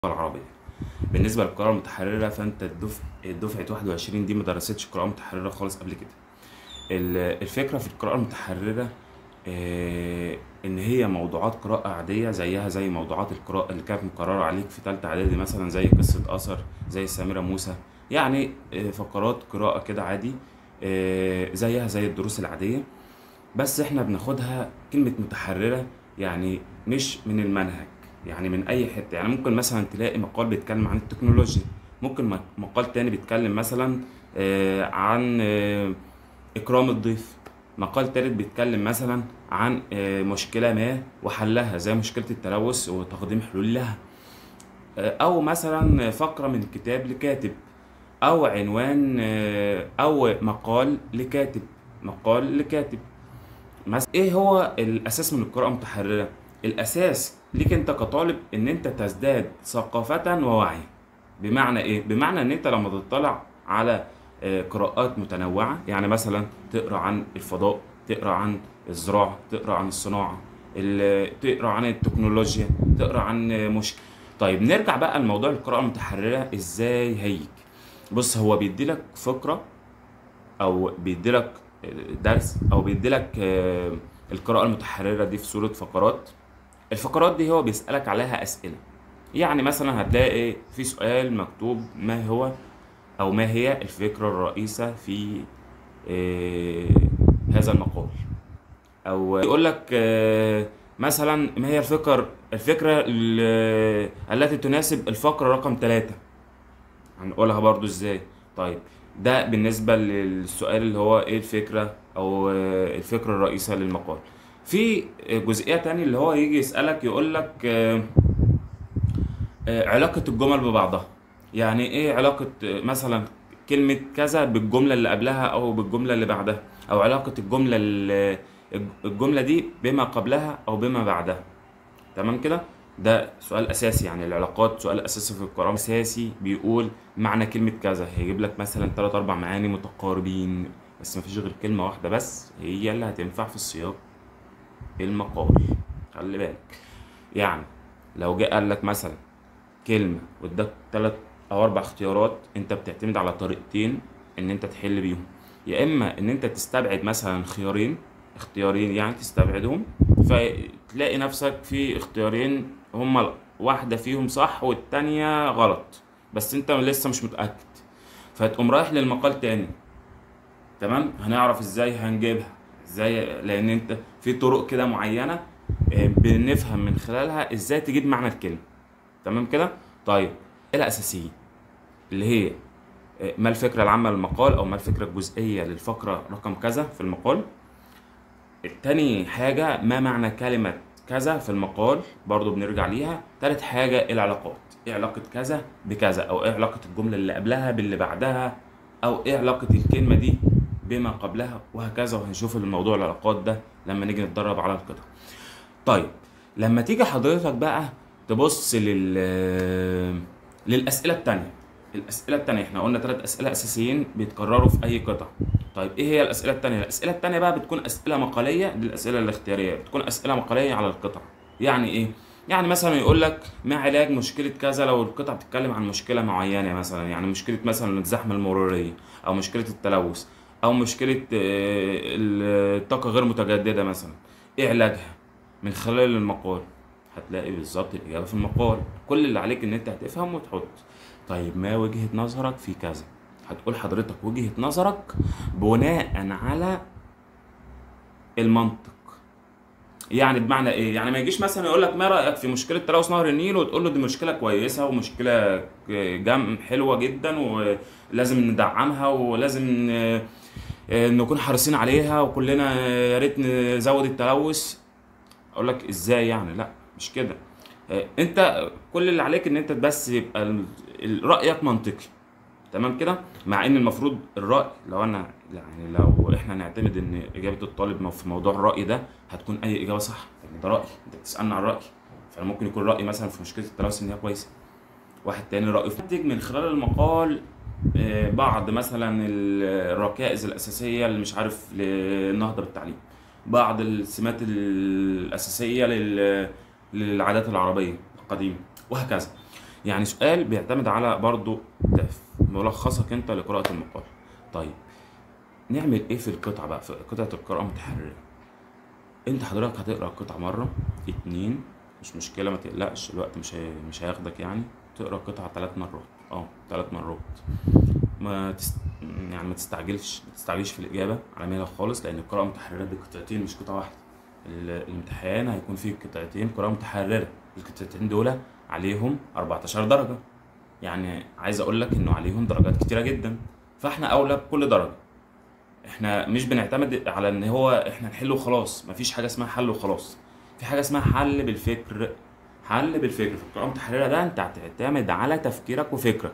العربية بالنسبة للقراءة المتحررة فأنت الدف... دفعة 21 دي ما درستش قراءة متحررة خالص قبل كده ال- الفكرة في القراءة المتحررة آه، إن هي موضوعات قراءة عادية زيها زي موضوعات القراءة اللي كانت مقررة عليك في تالتة إعدادي مثلا زي قصة أثر زي سميرة موسى يعني آه، فقرات قراءة كده عادي آه، زيها زي الدروس العادية بس احنا بناخدها كلمة متحررة يعني مش من المنهج يعني من اي حتة يعني ممكن مثلا تلاقي مقال بيتكلم عن التكنولوجيا ممكن م- مقال تاني بيتكلم مثلا آه، عن آه، اكرام الضيف مقال تالت بيتكلم مثلا عن آه، مشكلة ما وحلها زي مشكلة التلوث وتقديم حلول لها آه، او مثلا فقرة من كتاب لكاتب او عنوان آه، او مقال لكاتب مقال لكاتب مثلا ايه هو الاساس من القراءه المتحرره الاساس ليك انت كطالب ان انت تزداد ثقافه ووعي بمعنى ايه بمعنى ان انت لما تطلع على آه، قراءات متنوعه يعني مثلا تقرا عن الفضاء تقرا عن الزراعه تقرا عن الصناعه ال- تقرا عن التكنولوجيا تقرا عن آه، مشكله طيب نرجع بقى لموضوع القراءه المتحرره ازاي هيك بص هو بيديلك فكره او بيديلك درس او بيديلك آه، القراءة المتحررة دي في صورة فقرات الفقرات دي هو بيسألك عليها أسئلة يعني مثلا هتلاقي في سؤال مكتوب ما هو أو ما هي الفكرة الرئيسة في آه، هذا المقال أو يقول لك آه، مثلا ما هي الفكر الفكرة ال- التي تناسب الفقرة رقم ثلاثة هنقولها برضو ازاي طيب ده بالنسبة للسؤال اللي هو ايه الفكرة او آه، الفكرة الرئيسة للمقال في جزئية تاني اللي هو يجي يسألك يقول لك آه، آه، علاقة الجمل ببعضها يعني ايه علاقة آه، مثلا كلمة كذا بالجملة اللي قبلها او بالجملة اللي بعدها او علاقة الجملة ال- الجملة دي بما قبلها او بما بعدها تمام كده ده سؤال اساسي يعني العلاقات سؤال اساسي في القرآن اساسي بيقول معنى كلمة كذا هيجيب لك مثلا ثلاث اربع معاني متقاربين بس مفيش غير كلمة واحدة بس هي اللي هتنفع في السياق المقال خلي بالك يعني لو جه قال لك مثلا كلمة واداك ثلاث او اربع اختيارات انت بتعتمد على طريقتين ان انت تحل بيهم يا اما ان انت تستبعد مثلا خيارين اختيارين يعني تستبعدهم فتلاقي نفسك في اختيارين هما واحدة فيهم صح والتانية غلط بس انت لسه مش متأكد فتقوم رايح للمقال تاني تمام هنعرف ازاي هنجيبها ازاي لان انت في طرق كده معينة آه، بنفهم من خلالها ازاي تجيب معنى الكلمة تمام كده طيب ايه الاساسية اللي هي آه، ما الفكرة العامة للمقال او ما الفكرة الجزئية للفقرة رقم كذا في المقال تاني حاجة ما معنى كلمة كذا في المقال برضو بنرجع ليها تالت حاجة إيه العلاقات ايه علاقة كذا بكذا او ايه علاقة الجملة اللي قبلها باللي بعدها او ايه علاقة الكلمة دي بما قبلها وهكذا وهنشوف الموضوع العلاقات ده لما نيجي نتدرب على القطع طيب لما تيجي حضرتك بقى تبص لل للأسئلة التانية الأسئلة التانية احنا قلنا ثلاث أسئلة أساسيين بيتكرروا في أي قطعة طيب ايه هي الأسئلة التانية؟ الأسئلة التانية بقى بتكون أسئلة مقالية دي الأسئلة الاختيارية بتكون أسئلة مقالية على القطعة يعني ايه؟ يعني مثلا يقول لك ما علاج مشكلة كذا لو القطعة بتتكلم عن مشكلة معينة مثلا يعني مشكلة مثلا الزحمة المرورية أو مشكلة التلوث أو مشكلة آه، الطاقة غير متجددة مثلا ايه علاجها؟ من خلال المقال هتلاقي بالظبط الإجابة في المقال كل اللي عليك إن أنت هتفهم وتحط طيب ما وجهة نظرك في كذا هتقول حضرتك وجهة نظرك بناء على المنطق يعني بمعنى ايه يعني ما يجيش مثلا يقول لك ما رايك في مشكله تلوث نهر النيل وتقول له دي مشكله كويسه ومشكله جم حلوه جدا ولازم ندعمها ولازم آه، آه، نكون حريصين عليها وكلنا يا ريت نزود التلوث اقول لك ازاي يعني لا مش كده آه، انت كل اللي عليك ان انت بس يبقى ال- ال- رايك منطقي تمام كده مع ان المفروض الراي لو انا يعني لو احنا نعتمد ان اجابه الطالب في موضوع الراي ده هتكون اي اجابه صح لان ده راي انت بتسالني عن راي فممكن يكون رايي مثلا في مشكله التلوث ان هي كويسه واحد تاني رايه في نتج من خلال المقال آه، بعض مثلا ال- الركائز الاساسيه اللي مش عارف للنهضه بالتعليم بعض السمات الاساسيه لل- للعادات العربيه القديمه وهكذا يعني سؤال بيعتمد على برضو تف- ملخصك انت لقراءة المقال طيب نعمل ايه في القطعة بقى في قطعة القراءة المتحررة انت حضرتك هتقرا القطعة مرة اتنين مش مشكلة ما تقلقش الوقت مش هي... مش هياخدك يعني تقرا القطعة ثلاث مرات اه ثلاث مرات ما تست... يعني ما تستعجلش ما تستعجلش في الإجابة على مهلك خالص لأن القراءة متحررة بقطعتين مش قطعة واحدة ال- الامتحان هيكون فيه قطعتين قراءة متحررة القطعتين دول عليهم 14 درجة يعني عايز أقول لك إنه عليهم درجات كتيرة جدا فإحنا أولى بكل درجة احنا مش بنعتمد على ان هو احنا نحل وخلاص مفيش حاجه اسمها حل وخلاص في حاجه اسمها حل بالفكر حل بالفكر في القراءه المتحرره ده انت هتعتمد على تفكيرك وفكرك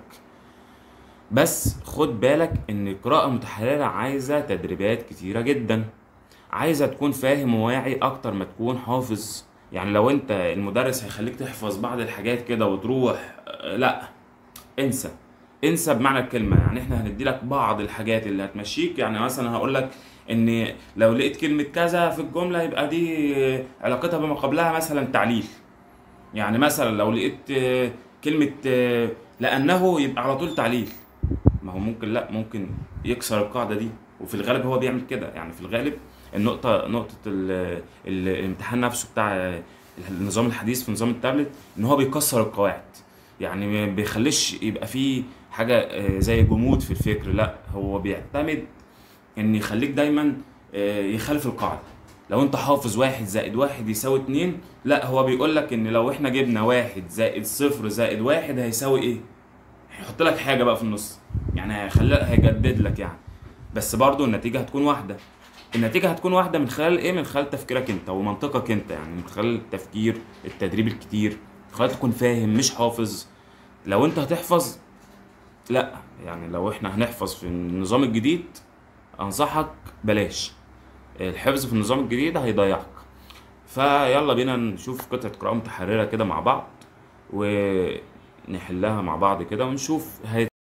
بس خد بالك ان القراءه المتحرره عايزه تدريبات كتيره جدا عايزه تكون فاهم وواعي اكتر ما تكون حافظ يعني لو انت المدرس هيخليك تحفظ بعض الحاجات كده وتروح اه، لا انسى انسى بمعنى الكلمه يعني احنا هندي لك بعض الحاجات اللي هتمشيك يعني مثلا هقول لك ان لو لقيت كلمه كذا في الجمله يبقى دي علاقتها بما قبلها مثلا تعليل يعني مثلا لو لقيت آه، كلمه آه، لانه يبقى على طول تعليل ما هو ممكن لا ممكن يكسر القاعده دي وفي الغالب هو بيعمل كده يعني في الغالب النقطه نقطه ال- ال- الامتحان نفسه بتاع النظام الحديث في نظام التابلت ان هو بيكسر القواعد يعني ما بيخليش يبقى فيه حاجه آه، زي جمود في الفكر لا هو بيعتمد ان يخليك دايما آه، يخالف القاعده لو انت حافظ واحد زائد واحد يساوي اتنين لا هو بيقول لك ان لو احنا جبنا واحد زائد صفر زائد واحد هيساوي ايه هيحط لك حاجه بقى في النص يعني هيخلي هيجدد لك يعني بس برضو النتيجه هتكون واحده النتيجه هتكون واحده من خلال ايه من خلال تفكيرك انت ومنطقك انت يعني من خلال التفكير التدريب الكتير من خلال تكون فاهم مش حافظ لو انت هتحفظ لا يعني لو احنا هنحفظ في النظام الجديد انصحك بلاش الحفظ في النظام الجديد هيضيعك فيلا بينا نشوف قطعة قراءة متحررة كده مع بعض ونحلها مع بعض كده ونشوف هي